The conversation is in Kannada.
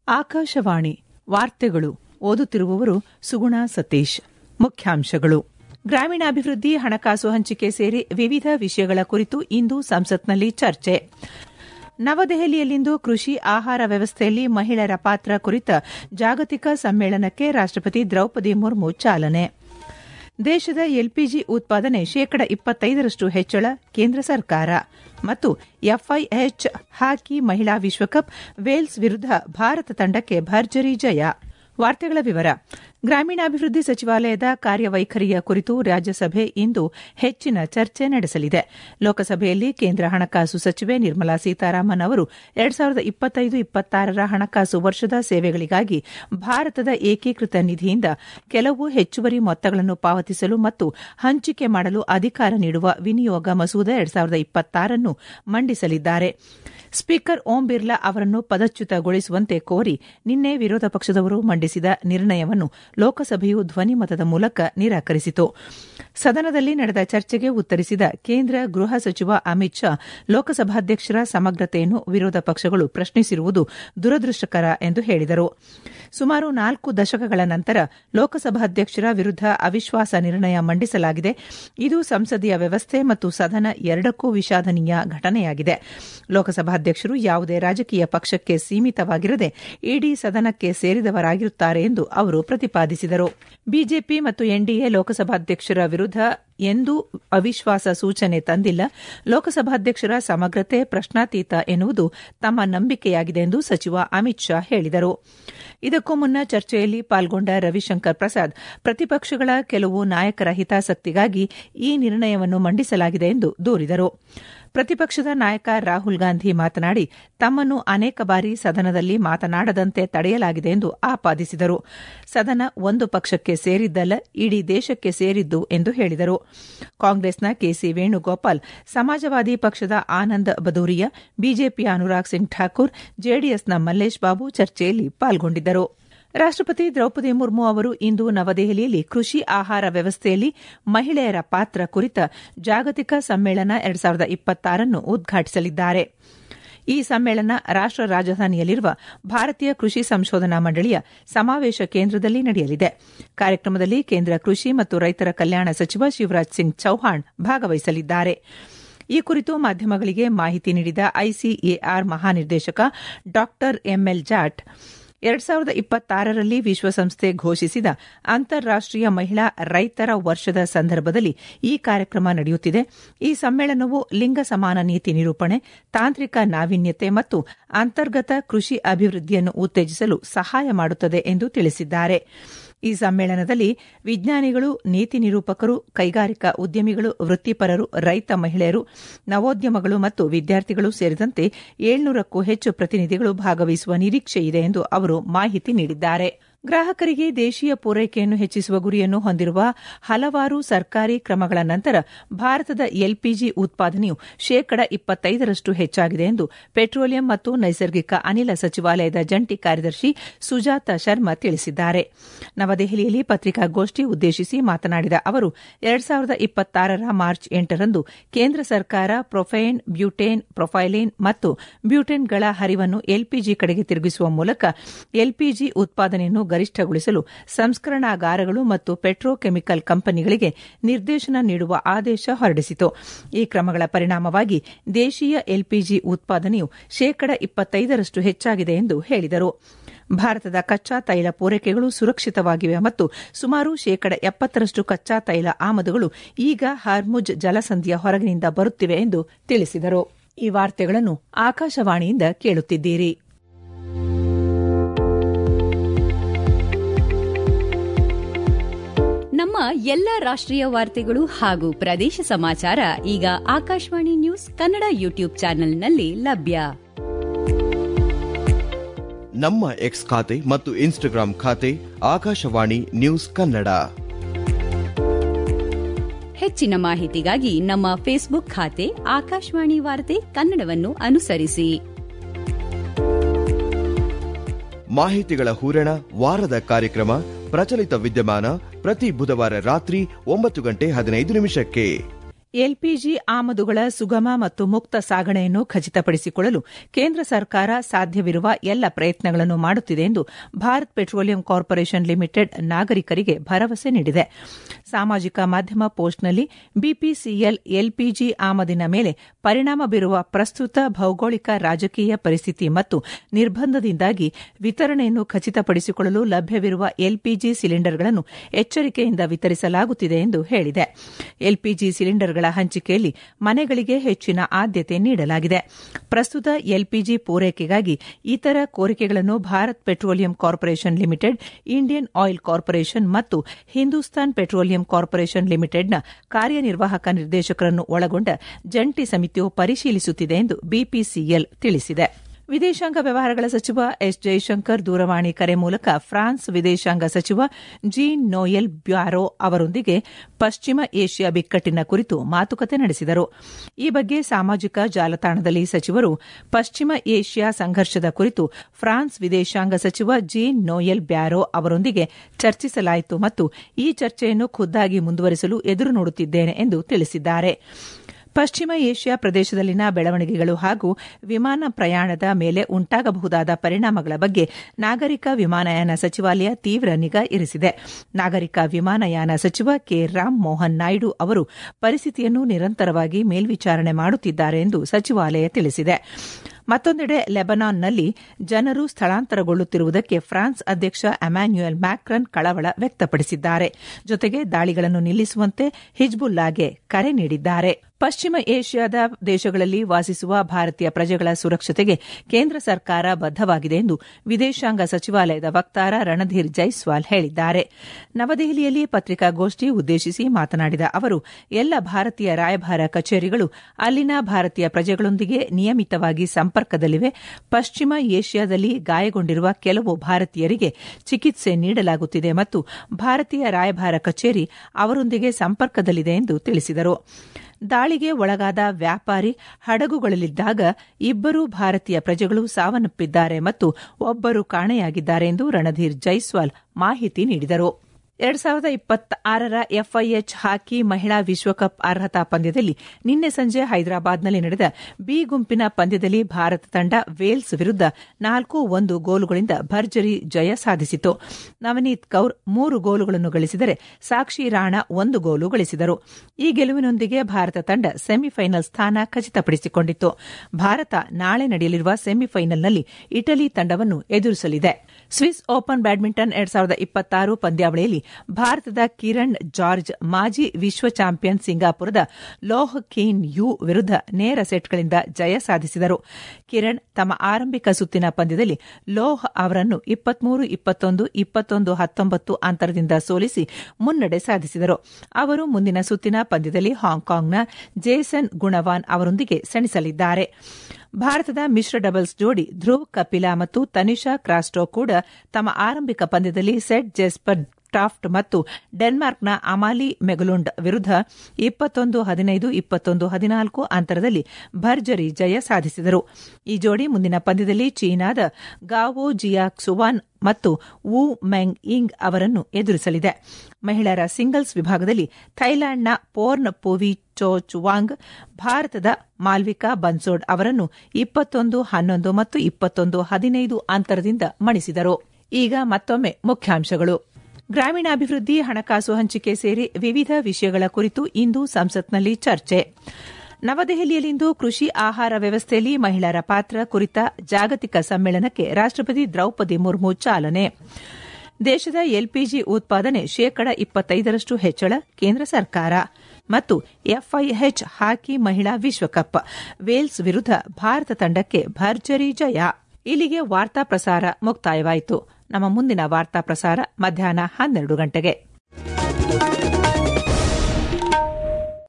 ಆಕಾಶವಾಣಿ ವಾರ್ತೆಗಳು ಓದುತ್ತಿರುವವರು ಸುಗುಣ ಸತೀಶ್ ಮುಖ್ಯಾಂಶಗಳು ಗ್ರಾಮೀಣಾಭಿವೃದ್ಧಿ ಹಣಕಾಸು ಹಂಚಿಕೆ ಸೇರಿ ವಿವಿಧ ವಿಷಯಗಳ ಕುರಿತು ಇಂದು ಸಂಸತ್ನಲ್ಲಿ ಚರ್ಚೆ ನವದೆಹಲಿಯಲ್ಲಿಂದು ಕೃಷಿ ಆಹಾರ ವ್ಯವಸ್ಥೆಯಲ್ಲಿ ಮಹಿಳೆಯರ ಪಾತ್ರ ಕುರಿತ ಜಾಗತಿಕ ಸಮ್ಮೇಳನಕ್ಕೆ ರಾಷ್ಟಪತಿ ದ್ರೌಪದಿ ಮುರ್ಮು ಚಾಲನೆ ದೇಶದ ಎಲ್ಪಿಜಿ ಉತ್ಪಾದನೆ ಶೇಕಡ ಇಪ್ಪತ್ತೈದರಷ್ಟು ಹೆಚ್ಚಳ ಕೇಂದ್ರ ಸರ್ಕಾರ ಮತ್ತು ಎಫ್ಐಎಚ್ ಹಾಕಿ ಮಹಿಳಾ ವಿಶ್ವಕಪ್ ವೇಲ್ಸ್ ವಿರುದ್ಧ ಭಾರತ ತಂಡಕ್ಕೆ ಭರ್ಜರಿ ಜಯ ವಾರ್ತೆಗಳ ವಿವರ ಗ್ರಾಮೀಣಾಭಿವೃದ್ಧಿ ಸಚಿವಾಲಯದ ಕಾರ್ಯವೈಖರಿಯ ಕುರಿತು ರಾಜ್ಯಸಭೆ ಇಂದು ಹೆಚ್ಚಿನ ಚರ್ಚೆ ನಡೆಸಲಿದೆ ಲೋಕಸಭೆಯಲ್ಲಿ ಕೇಂದ್ರ ಹಣಕಾಸು ಸಚಿವೆ ನಿರ್ಮಲಾ ಸೀತಾರಾಮನ್ ಅವರು ಎರಡ್ ಸಾವಿರದ ಇಪ್ಪತ್ತೈದು ಇಪ್ಪತ್ತಾರರ ಹಣಕಾಸು ವರ್ಷದ ಸೇವೆಗಳಿಗಾಗಿ ಭಾರತದ ಏಕೀಕೃತ ನಿಧಿಯಿಂದ ಕೆಲವು ಹೆಚ್ಚುವರಿ ಮೊತ್ತಗಳನ್ನು ಪಾವತಿಸಲು ಮತ್ತು ಹಂಚಿಕೆ ಮಾಡಲು ಅಧಿಕಾರ ನೀಡುವ ವಿನಿಯೋಗ ಮಸೂದೆ ಎರಡ್ ಸಾವಿರದ ಇಪ್ಪತ್ತಾರನ್ನು ಮಂಡಿಸಲಿದ್ದಾರೆ ಸ್ಪೀಕರ್ ಓಂ ಬಿರ್ಲಾ ಅವರನ್ನು ಪದಚ್ಯುತಗೊಳಿಸುವಂತೆ ಕೋರಿ ನಿನ್ನೆ ವಿರೋಧ ಪಕ್ಷದವರು ಮಂಡಿಸಿದ ನಿರ್ಣಯವನ್ನು ಲೋಕಸಭೆಯು ಧ್ವನಿಮತದ ಮೂಲಕ ನಿರಾಕರಿಸಿತು ಸದನದಲ್ಲಿ ನಡೆದ ಚರ್ಚೆಗೆ ಉತ್ತರಿಸಿದ ಕೇಂದ್ರ ಗೃಹ ಸಚಿವ ಅಮಿತ್ ಶಾ ಲೋಕಸಭಾಧ್ಯಕ್ಷರ ಸಮಗ್ರತೆಯನ್ನು ವಿರೋಧ ಪಕ್ಷಗಳು ಪ್ರಶ್ನಿಸಿರುವುದು ದುರದೃಷ್ಟಕರ ಎಂದು ಹೇಳಿದರು ಸುಮಾರು ನಾಲ್ಕು ದಶಕಗಳ ನಂತರ ಲೋಕಸಭಾಧ್ಯಕ್ಷರ ವಿರುದ್ಧ ಅವಿಶ್ವಾಸ ನಿರ್ಣಯ ಮಂಡಿಸಲಾಗಿದೆ ಇದು ಸಂಸದೀಯ ವ್ಯವಸ್ಥೆ ಮತ್ತು ಸದನ ಎರಡಕ್ಕೂ ವಿಷಾದನೀಯ ಘಟನೆಯಾಗಿದೆ ಲೋಕಸಭಾಧ್ಯಕ್ಷರು ಯಾವುದೇ ರಾಜಕೀಯ ಪಕ್ಷಕ್ಕೆ ಸೀಮಿತವಾಗಿರದೆ ಇಡೀ ಸದನಕ್ಕೆ ಸೇರಿದವರಾಗಿರುತ್ತಾರೆ ಎಂದು ಅವರು ಪ್ರತಿಪಾದಿಸಿದರು ಬಿಜೆಪಿ ಮತ್ತು ಎನ್ಡಿಎ ಲೋಕಸಭಾಧ್ಯಕ್ಷರ ವಿರುದ್ಧ ಎಂದೂ ಅವಿಶ್ವಾಸ ಸೂಚನೆ ತಂದಿಲ್ಲ ಲೋಕಸಭಾಧ್ಯಕ್ಷರ ಸಮಗ್ರತೆ ಪ್ರಶ್ನಾತೀತ ಎನ್ನುವುದು ತಮ್ಮ ನಂಬಿಕೆಯಾಗಿದೆ ಎಂದು ಸಚಿವ ಅಮಿತ್ ಶಾ ಹೇಳಿದರು ಇದಕ್ಕೂ ಮುನ್ನ ಚರ್ಚೆಯಲ್ಲಿ ಪಾಲ್ಗೊಂಡ ರವಿಶಂಕರ್ ಪ್ರಸಾದ್ ಪ್ರತಿಪಕ್ಷಗಳ ಕೆಲವು ನಾಯಕರ ಹಿತಾಸಕ್ತಿಗಾಗಿ ಈ ನಿರ್ಣಯವನ್ನು ಮಂಡಿಸಲಾಗಿದೆ ಎಂದು ದೂರಿದರು ಪ್ರತಿಪಕ್ಷದ ನಾಯಕ ರಾಹುಲ್ ಗಾಂಧಿ ಮಾತನಾಡಿ ತಮ್ಮನ್ನು ಅನೇಕ ಬಾರಿ ಸದನದಲ್ಲಿ ಮಾತನಾಡದಂತೆ ತಡೆಯಲಾಗಿದೆ ಎಂದು ಆಪಾದಿಸಿದರು ಸದನ ಒಂದು ಪಕ್ಷಕ್ಕೆ ಸೇರಿದ್ದಲ್ಲ ಇಡೀ ದೇಶಕ್ಕೆ ಸೇರಿದ್ದು ಎಂದು ಹೇಳಿದರು ಕಾಂಗ್ರೆಸ್ನ ಕೆಸಿ ವೇಣುಗೋಪಾಲ್ ಸಮಾಜವಾದಿ ಪಕ್ಷದ ಆನಂದ್ ಬದೂರಿಯಾ ಬಿಜೆಪಿಯ ಅನುರಾಗ್ ಸಿಂಗ್ ಠಾಕೂರ್ ಜೆಡಿಎಸ್ನ ಮಲ್ಲೇಶ್ ಬಾಬು ಚರ್ಚೆಯಲ್ಲಿ ಪಾಲ್ಗೊಂಡಿದ್ದರು ರಾಷ್ಟಪತಿ ದ್ರೌಪದಿ ಮುರ್ಮು ಅವರು ಇಂದು ನವದೆಹಲಿಯಲ್ಲಿ ಕೃಷಿ ಆಹಾರ ವ್ಯವಸ್ಥೆಯಲ್ಲಿ ಮಹಿಳೆಯರ ಪಾತ್ರ ಕುರಿತ ಜಾಗತಿಕ ಸಮ್ಮೇಳನ ಎರಡ್ ಸಾವಿರದ ಇಪ್ಪತ್ತಾರನ್ನು ಉದ್ಘಾಟಿಸಲಿದ್ದಾರೆ ಈ ಸಮ್ಮೇಳನ ರಾಷ್ಟ ರಾಜಧಾನಿಯಲ್ಲಿರುವ ಭಾರತೀಯ ಕೃಷಿ ಸಂಶೋಧನಾ ಮಂಡಳಿಯ ಸಮಾವೇಶ ಕೇಂದ್ರದಲ್ಲಿ ನಡೆಯಲಿದೆ ಕಾರ್ಯಕ್ರಮದಲ್ಲಿ ಕೇಂದ್ರ ಕೃಷಿ ಮತ್ತು ರೈತರ ಕಲ್ಯಾಣ ಸಚಿವ ಶಿವರಾಜ್ ಸಿಂಗ್ ಚೌಹಾಣ್ ಭಾಗವಹಿಸಲಿದ್ದಾರೆ ಈ ಕುರಿತು ಮಾಧ್ಯಮಗಳಿಗೆ ಮಾಹಿತಿ ನೀಡಿದ ಐಸಿಎಆರ್ ಮಹಾನಿರ್ದೇಶಕ ಡಾ ಎಂಎಲ್ ಜಾಟ್ ಎರಡ್ ಸಾವಿರದ ಇಪ್ಪತ್ತಾರರಲ್ಲಿ ವಿಶ್ವಸಂಸ್ಥೆ ಘೋಷಿಸಿದ ಅಂತಾರಾಷ್ಟೀಯ ಮಹಿಳಾ ರೈತರ ವರ್ಷದ ಸಂದರ್ಭದಲ್ಲಿ ಈ ಕಾರ್ಯಕ್ರಮ ನಡೆಯುತ್ತಿದೆ ಈ ಸಮ್ಮೇಳನವು ಲಿಂಗ ಸಮಾನ ನೀತಿ ನಿರೂಪಣೆ ತಾಂತ್ರಿಕ ನಾವೀನ್ಯತೆ ಮತ್ತು ಅಂತರ್ಗತ ಕೃಷಿ ಅಭಿವೃದ್ಧಿಯನ್ನು ಉತ್ತೇಜಿಸಲು ಸಹಾಯ ಮಾಡುತ್ತದೆ ಎಂದು ತಿಳಿಸಿದ್ದಾರೆ ಈ ಸಮ್ಮೇಳನದಲ್ಲಿ ವಿಜ್ಞಾನಿಗಳು ನೀತಿ ನಿರೂಪಕರು ಕೈಗಾರಿಕಾ ಉದ್ಯಮಿಗಳು ವೃತ್ತಿಪರರು ರೈತ ಮಹಿಳೆಯರು ನವೋದ್ಯಮಗಳು ಮತ್ತು ವಿದ್ಯಾರ್ಥಿಗಳು ಸೇರಿದಂತೆ ಏಳ್ನೂರಕ್ಕೂ ಹೆಚ್ಚು ಪ್ರತಿನಿಧಿಗಳು ಭಾಗವಹಿಸುವ ನಿರೀಕ್ಷೆಯಿದೆ ಎಂದು ಅವರು ಮಾಹಿತಿ ನೀಡಿದ್ದಾರೆ ಗ್ರಾಹಕರಿಗೆ ದೇಶೀಯ ಪೂರೈಕೆಯನ್ನು ಹೆಚ್ಚಿಸುವ ಗುರಿಯನ್ನು ಹೊಂದಿರುವ ಹಲವಾರು ಸರ್ಕಾರಿ ಕ್ರಮಗಳ ನಂತರ ಭಾರತದ ಎಲ್ಪಿಜಿ ಉತ್ಪಾದನೆಯು ಶೇಕಡ ಇಪ್ಪತ್ತೈದರಷ್ಟು ಹೆಚ್ಚಾಗಿದೆ ಎಂದು ಪೆಟ್ರೋಲಿಯಂ ಮತ್ತು ನೈಸರ್ಗಿಕ ಅನಿಲ ಸಚಿವಾಲಯದ ಜಂಟಿ ಕಾರ್ಯದರ್ಶಿ ಸುಜಾತ ಶರ್ಮಾ ತಿಳಿಸಿದ್ದಾರೆ ನವದೆಹಲಿಯಲ್ಲಿ ಪತ್ರಿಕಾಗೋಷ್ಠಿ ಉದ್ದೇಶಿಸಿ ಮಾತನಾಡಿದ ಅವರು ಎರಡ್ ಸಾವಿರದ ಇಪ್ಪತ್ತಾರರ ಮಾರ್ಚ್ ಎಂಟರಂದು ಕೇಂದ್ರ ಸರ್ಕಾರ ಪ್ರೊಫೈನ್ ಬ್ಯೂಟೇನ್ ಪ್ರೊಫೈಲೇನ್ ಮತ್ತು ಬ್ಯೂಟೇನ್ಗಳ ಹರಿವನ್ನು ಎಲ್ಪಿಜಿ ಕಡೆಗೆ ತಿರುಗಿಸುವ ಮೂಲಕ ಎಲ್ಪಿಜಿ ಉತ್ಪಾದನೆಯನ್ನು ಗರಿಷ್ಠಗೊಳಿಸಲು ಸಂಸ್ಕರಣಾಗಾರಗಳು ಮತ್ತು ಪೆಟ್ರೋಕೆಮಿಕಲ್ ಕಂಪನಿಗಳಿಗೆ ನಿರ್ದೇಶನ ನೀಡುವ ಆದೇಶ ಹೊರಡಿಸಿತು ಈ ಕ್ರಮಗಳ ಪರಿಣಾಮವಾಗಿ ದೇಶೀಯ ಎಲ್ಪಿಜಿ ಉತ್ಪಾದನೆಯು ಶೇಕಡ ಇಪ್ಪತ್ತೈದರಷ್ಟು ಹೆಚ್ಚಾಗಿದೆ ಎಂದು ಹೇಳಿದರು ಭಾರತದ ಕಚ್ಚಾ ತೈಲ ಪೂರೈಕೆಗಳು ಸುರಕ್ಷಿತವಾಗಿವೆ ಮತ್ತು ಸುಮಾರು ಶೇಕಡ ಎಪ್ಪತ್ತರಷ್ಟು ಕಚ್ಚಾ ತೈಲ ಆಮದುಗಳು ಈಗ ಹಾರ್ಮುಜ್ ಜಲಸಂಧಿಯ ಹೊರಗಿನಿಂದ ಬರುತ್ತಿವೆ ಎಂದು ತಿಳಿಸಿದರು ಈ ವಾರ್ತೆಗಳನ್ನು ಆಕಾಶವಾಣಿಯಿಂದ ಕೇಳುತ್ತಿದ್ದೀರಿ ನಮ್ಮ ಎಲ್ಲ ರಾಷ್ಟ್ರೀಯ ವಾರ್ತೆಗಳು ಹಾಗೂ ಪ್ರದೇಶ ಸಮಾಚಾರ ಈಗ ಆಕಾಶವಾಣಿ ನ್ಯೂಸ್ ಕನ್ನಡ ಯೂಟ್ಯೂಬ್ ಚಾನೆಲ್ನಲ್ಲಿ ಲಭ್ಯ ನಮ್ಮ ಎಕ್ಸ್ ಖಾತೆ ಮತ್ತು ಇನ್ಸ್ಟಾಗ್ರಾಂ ಖಾತೆ ಆಕಾಶವಾಣಿ ನ್ಯೂಸ್ ಕನ್ನಡ ಹೆಚ್ಚಿನ ಮಾಹಿತಿಗಾಗಿ ನಮ್ಮ ಫೇಸ್ಬುಕ್ ಖಾತೆ ಆಕಾಶವಾಣಿ ವಾರ್ತೆ ಕನ್ನಡವನ್ನು ಅನುಸರಿಸಿ ಮಾಹಿತಿಗಳ ಹೂರಣ ವಾರದ ಕಾರ್ಯಕ್ರಮ ಪ್ರಚಲಿತ ವಿದ್ಯಮಾನ ಪ್ರತಿ ಬುಧವಾರ ರಾತ್ರಿ ಒಂಬತ್ತು ಗಂಟೆ ಹದಿನೈದು ನಿಮಿಷಕ್ಕೆ ಎಲ್ಪಿಜಿ ಆಮದುಗಳ ಸುಗಮ ಮತ್ತು ಮುಕ್ತ ಸಾಗಣೆಯನ್ನು ಖಚಿತಪಡಿಸಿಕೊಳ್ಳಲು ಕೇಂದ್ರ ಸರ್ಕಾರ ಸಾಧ್ಯವಿರುವ ಎಲ್ಲ ಪ್ರಯತ್ನಗಳನ್ನು ಮಾಡುತ್ತಿದೆ ಎಂದು ಭಾರತ್ ಪೆಟ್ರೋಲಿಯಂ ಕಾರ್ಪೊರೇಷನ್ ಲಿಮಿಟೆಡ್ ನಾಗರಿಕರಿಗೆ ಭರವಸೆ ನೀಡಿದೆ ಸಾಮಾಜಿಕ ಮಾಧ್ಯಮ ಪೋಸ್ಟ್ನಲ್ಲಿ ಬಿಪಿಸಿಎಲ್ ಎಲ್ಪಿಜಿ ಆಮದಿನ ಮೇಲೆ ಪರಿಣಾಮ ಬೀರುವ ಪ್ರಸ್ತುತ ಭೌಗೋಳಿಕ ರಾಜಕೀಯ ಪರಿಸ್ಥಿತಿ ಮತ್ತು ನಿರ್ಬಂಧದಿಂದಾಗಿ ವಿತರಣೆಯನ್ನು ಖಚಿತಪಡಿಸಿಕೊಳ್ಳಲು ಲಭ್ಯವಿರುವ ಎಲ್ಪಿಜಿ ಸಿಲಿಂಡರ್ಗಳನ್ನು ಎಚ್ಚರಿಕೆಯಿಂದ ವಿತರಿಸಲಾಗುತ್ತಿದೆ ಎಂದು ಹೇಳಿದೆ ಎಲ್ಪಿಜಿ ಸಿಲಿಂಡರ್ಗಳ ಹಂಚಿಕೆಯಲ್ಲಿ ಮನೆಗಳಿಗೆ ಹೆಚ್ಚಿನ ಆದ್ಯತೆ ನೀಡಲಾಗಿದೆ ಪ್ರಸ್ತುತ ಎಲ್ಪಿಜಿ ಪೂರೈಕೆಗಾಗಿ ಇತರ ಕೋರಿಕೆಗಳನ್ನು Bharat petroleum corporation limited Indian oil corporation ಮತ್ತು ಹಿಂದೂಸ್ತಾನ್ ಪೆಟ್ರೋಲಿಯಂ ಕಾರ್ಪೊರೇಷನ್ ಲಿಮಿಟೆಡ್ನ ಕಾರ್ಯನಿರ್ವಾಹಕ ನಿರ್ದೇಶಕರನ್ನು ಒಳಗೊಂಡ ಜಂಟಿ ಸಮಿತಿಯು ಪರಿಶೀಲಿಸುತ್ತಿದೆ ಎಂದು ಬಿಪಿಸಿಎಲ್ ತಿಳಿಸಿದೆ ವಿದೇಶಾಂಗ ವ್ಯವಹಾರಗಳ ಸಚಿವ ಎಸ್ ಜೈಶಂಕರ್ ದೂರವಾಣಿ ಕರೆ ಮೂಲಕ ಫ್ರಾನ್ಸ್ ವಿದೇಶಾಂಗ ಸಚಿವ ಜೀನ್ ನೋಯೆಲ್ ಬ್ಯಾರೋ ಅವರೊಂದಿಗೆ ಪಶ್ಚಿಮ ಏಷ್ಯಾ ಬಿಕ್ಕಟ್ಟಿನ ಕುರಿತು ಮಾತುಕತೆ ನಡೆಸಿದರು ಈ ಬಗ್ಗೆ ಸಾಮಾಜಿಕ ಜಾಲತಾಣದಲ್ಲಿ ಸಚಿವರು ಪಶ್ಚಿಮ ಏಷ್ಯಾ ಸಂಘರ್ಷದ ಕುರಿತು ಫ್ರಾನ್ಸ್ ವಿದೇಶಾಂಗ ಸಚಿವ ಜೀನ್ ನೋಯೆಲ್ ಬ್ಯಾರೋ ಅವರೊಂದಿಗೆ ಚರ್ಚಿಸಲಾಯಿತು ಮತ್ತು ಈ ಚರ್ಚೆಯನ್ನು ಖುದ್ದಾಗಿ ಮುಂದುವರಿಸಲು ಎದುರು ನೋಡುತ್ತಿದ್ದೇನೆ ಎಂದು ತಿಳಿಸಿದ್ದಾರೆ ಪಶ್ಚಿಮ ಏಷ್ಯಾ ಪ್ರದೇಶದಲ್ಲಿನ ಬೆಳವಣಿಗೆಗಳು ಹಾಗೂ ವಿಮಾನ ಪ್ರಯಾಣದ ಮೇಲೆ ಉಂಟಾಗಬಹುದಾದ ಪರಿಣಾಮಗಳ ಬಗ್ಗೆ ನಾಗರಿಕ ವಿಮಾನಯಾನ ಸಚಿವಾಲಯ ತೀವ್ರ ನಿಗಾ ಇರಿಸಿದೆ ನಾಗರಿಕ ವಿಮಾನಯಾನ ಸಚಿವ ಕೆ ರಾಮ್ ಮೋಹನ್ ನಾಯ್ಡು ಅವರು ಪರಿಸ್ಥಿತಿಯನ್ನು ನಿರಂತರವಾಗಿ ಮೇಲ್ವಿಚಾರಣೆ ಮಾಡುತ್ತಿದ್ದಾರೆ ಎಂದು ಸಚಿವಾಲಯ ತಿಳಿಸಿದೆ ಮತ್ತೊಂದೆಡೆ ಲೆಬನಾನ್ನಲ್ಲಿ ಜನರು ಸ್ಥಳಾಂತರಗೊಳ್ಳುತ್ತಿರುವುದಕ್ಕೆ ಫ್ರಾನ್ಸ್ ಅಧ್ಯಕ್ಷ ಅಮ್ಯಾನ್ಯುಯಲ್ ಮ್ಯಾಕ್ರನ್ ಕಳವಳ ವ್ಯಕ್ತಪಡಿಸಿದ್ದಾರೆ ಜೊತೆಗೆ ದಾಳಿಗಳನ್ನು ನಿಲ್ಲಿಸುವಂತೆ ಹಿಜ್ಬುಲ್ಲಾಗೆ ಕರೆ ನೀಡಿದ್ದಾರೆ ಪಶ್ಚಿಮ ಏಷ್ಯಾದ ದೇಶಗಳಲ್ಲಿ ವಾಸಿಸುವ ಭಾರತೀಯ ಪ್ರಜೆಗಳ ಸುರಕ್ಷತೆಗೆ ಕೇಂದ್ರ ಸರ್ಕಾರ ಬದ್ದವಾಗಿದೆ ಎಂದು ವಿದೇಶಾಂಗ ಸಚಿವಾಲಯದ ವಕ್ತಾರ ರಣಧೀರ್ ಜೈಸ್ವಾಲ್ ಹೇಳಿದ್ದಾರೆ ನವದೆಹಲಿಯಲ್ಲಿ ಪತ್ರಿಕಾಗೋಷ್ಠಿ ಉದ್ದೇಶಿಸಿ ಮಾತನಾಡಿದ ಅವರು ಎಲ್ಲ ಭಾರತೀಯ ರಾಯಭಾರ ಕಚೇರಿಗಳು ಅಲ್ಲಿನ ಭಾರತೀಯ ಪ್ರಜೆಗಳೊಂದಿಗೆ ನಿಯಮಿತವಾಗಿ ಸಂಪರ್ಕದಲ್ಲಿವೆ ಪಶ್ಚಿಮ ಏಷ್ಯಾದಲ್ಲಿ ಗಾಯಗೊಂಡಿರುವ ಕೆಲವು ಭಾರತೀಯರಿಗೆ ಚಿಕಿತ್ಸೆ ನೀಡಲಾಗುತ್ತಿದೆ ಮತ್ತು ಭಾರತೀಯ ರಾಯಭಾರ ಕಚೇರಿ ಅವರೊಂದಿಗೆ ಸಂಪರ್ಕದಲ್ಲಿದೆ ಎಂದು ತಿಳಿಸಿದರು ದಾಳಿಗೆ ಒಳಗಾದ ವ್ಯಾಪಾರಿ ಹಡಗುಗಳಲ್ಲಿದ್ದಾಗ ಇಬ್ಬರು ಭಾರತೀಯ ಪ್ರಜೆಗಳು ಸಾವನ್ನಪ್ಪಿದ್ದಾರೆ ಮತ್ತು ಒಬ್ಬರು ಕಾಣೆಯಾಗಿದ್ದಾರೆ ಎಂದು ರಣಧೀರ್ ಜೈಸ್ವಾಲ್ ಮಾಹಿತಿ ನೀಡಿದರು ಎರಡ್ ಸಾವಿರದ ಇಪ್ಪತ್ತಾರರ ಎಫ್ಐಎಚ್ ಹಾಕಿ ಮಹಿಳಾ ವಿಶ್ವಕಪ್ ಅರ್ಹತಾ ಪಂದ್ಯದಲ್ಲಿ ನಿನ್ನೆ ಸಂಜೆ ಹೈದರಾಬಾದ್ನಲ್ಲಿ ನಡೆದ ಬಿ ಗುಂಪಿನ ಪಂದ್ಯದಲ್ಲಿ ಭಾರತ ತಂಡ ವೇಲ್ಸ್ ವಿರುದ್ದ ನಾಲ್ಕು ಒಂದು ಗೋಲುಗಳಿಂದ ಭರ್ಜರಿ ಜಯ ಸಾಧಿಸಿತು ನವನೀತ್ ಕೌರ್ ಮೂರು ಗೋಲುಗಳನ್ನು ಗಳಿಸಿದರೆ ಸಾಕ್ಷಿ ರಾಣಾ ಒಂದು ಗೋಲು ಗಳಿಸಿದರು ಈ ಗೆಲುವಿನೊಂದಿಗೆ ಭಾರತ ತಂಡ ಸೆಮಿಫೈನಲ್ ಸ್ಥಾನ ಖಚಿತಪಡಿಸಿಕೊಂಡಿತು ಭಾರತ ನಾಳೆ ನಡೆಯಲಿರುವ ಸೆಮಿಫೈನಲ್ನಲ್ಲಿ ಇಟಲಿ ತಂಡವನ್ನು ಎದುರಿಸಲಿದೆ ಸ್ವಿಸ್ ಓಪನ್ ಬ್ಯಾಡ್ಮಿಂಟನ್ ಎರಡ್ ಸಾವಿರದ ಇಪ್ಪತ್ತಾರು ಪಂದ್ಯಾವಳಿಯಲ್ಲಿ ಭಾರತದ ಕಿರಣ್ ಜಾರ್ಜ್ ಮಾಜಿ ವಿಶ್ವ ಚಾಂಪಿಯನ್ ಸಿಂಗಾಪುರದ ಲೋಹ್ ಕೀನ್ ಯು ವಿರುದ್ದ ನೇರ ಸೆಟ್ಗಳಿಂದ ಜಯ ಸಾಧಿಸಿದರು ಕಿರಣ್ ತಮ್ಮ ಆರಂಭಿಕ ಸುತ್ತಿನ ಪಂದ್ಯದಲ್ಲಿ ಲೋಹ್ ಅವರನ್ನು ಇಪ್ಪತ್ಮೂರು ಇಪ್ಪತ್ತೊಂದು ಇಪ್ಪತ್ತೊಂದು ಹತ್ತೊಂಬತ್ತು ಅಂತರದಿಂದ ಸೋಲಿಸಿ ಮುನ್ನಡೆ ಸಾಧಿಸಿದರು ಅವರು ಮುಂದಿನ ಸುತ್ತಿನ ಪಂದ್ಯದಲ್ಲಿ ಹಾಂಕಾಂಗ್ನ ಜೇಸನ್ ಗುಣವಾನ್ ಅವರೊಂದಿಗೆ ಸೆಣಸಲಿದ್ದಾರೆ ಭಾರತದ ಮಿಶ್ರ ಡಬಲ್ಸ್ ಜೋಡಿ ಧ್ರುವ್ ಕಪಿಲಾ ಮತ್ತು ತನಿಷಾ ಕ್ರಾಸ್ಟೋ ಕೂಡ ತಮ್ಮ ಆರಂಭಿಕ ಪಂದ್ಯದಲ್ಲಿ ಸೆಟ್ ಜೆಸ್ಪರ್ ಟಾಫ್ಟ್ ಮತ್ತು ಡೆನ್ಮಾರ್ಕ್ನ ಅಮಾಲಿ ಮೆಗಲುಂಡ್ ವಿರುದ್ದ ಇಪ್ಪತ್ತೊಂದು ಹದಿನೈದು ಇಪ್ಪತ್ತೊಂದು ಹದಿನಾಲ್ಕು ಅಂತರದಲ್ಲಿ ಭರ್ಜರಿ ಜಯ ಸಾಧಿಸಿದರು ಈ ಜೋಡಿ ಮುಂದಿನ ಪಂದ್ಯದಲ್ಲಿ ಚೀನಾದ ಗಾವೋ ಜಿಯಾಕ್ ಸುವಾನ್ ಮತ್ತು ವು ಮೆಂಗ್ ಇಂಗ್ ಅವರನ್ನು ಎದುರಿಸಲಿದೆ ಮಹಿಳೆಯರ ಸಿಂಗಲ್ಸ್ ವಿಭಾಗದಲ್ಲಿ ಥೈಲ್ಯಾಂಡ್ನ ಪೋರ್ನ್ ಪೋವಿ ಚೋಚುವಾಂಗ್ ಭಾರತದ ಮಾಲ್ವಿಕಾ ಬನ್ಸೋಡ್ ಅವರನ್ನು ಇಪ್ಪತ್ತೊಂದು ಹನ್ನೊಂದು ಮತ್ತು ಇಪ್ಪತ್ತೊಂದು ಹದಿನೈದು ಅಂತರದಿಂದ ಮಣಿಸಿದರು ಈಗ ಮತ್ತೊಮ್ಮೆ ಮುಖ್ಯಾಂಶಗಳು ಗ್ರಾಮೀಣಾಭಿವೃದ್ಧಿ ಹಣಕಾಸು ಹಂಚಿಕೆ ಸೇರಿ ವಿವಿಧ ವಿಷಯಗಳ ಕುರಿತು ಇಂದು ಸಂಸತ್ನಲ್ಲಿ ಚರ್ಚೆ ನವದೆಹಲಿಯಲ್ಲಿಂದು ಕೃಷಿ ಆಹಾರ ವ್ಯವಸ್ಥೆಯಲ್ಲಿ ಮಹಿಳೆಯರ ಪಾತ್ರ ಕುರಿತ ಜಾಗತಿಕ ಸಮ್ಮೇಳನಕ್ಕೆ ರಾಷ್ಟಪತಿ ದ್ರೌಪದಿ ಮುರ್ಮು ಚಾಲನೆ ದೇಶದ ಎಲ್ಪಿಜಿ ಉತ್ಪಾದನೆ ಶೇಕಡ ಇಪ್ಪತ್ತೈದರಷ್ಟು ಹೆಚ್ಚಳ ಕೇಂದ್ರ ಸರ್ಕಾರ ಮತ್ತು ಎಫ್ಐಎಚ್ ಹಾಕಿ ಮಹಿಳಾ ವಿಶ್ವಕಪ್ ವೇಲ್ಸ್ ವಿರುದ್ದ ಭಾರತ ತಂಡಕ್ಕೆ ಭರ್ಜರಿ ಜಯ ಇಲ್ಲಿಗೆ ವಾರ್ತಾ ಪ್ರಸಾರ ಮುಕ್ತಾಯವಾಯಿತು ನಮ್ಮ ಮುಂದಿನ ವಾರ್ತಾ ಪ್ರಸಾರ ಮಧ್ಯಾಹ್ನ ಹನ್ನೆರಡು ಗಂಟೆಗೆ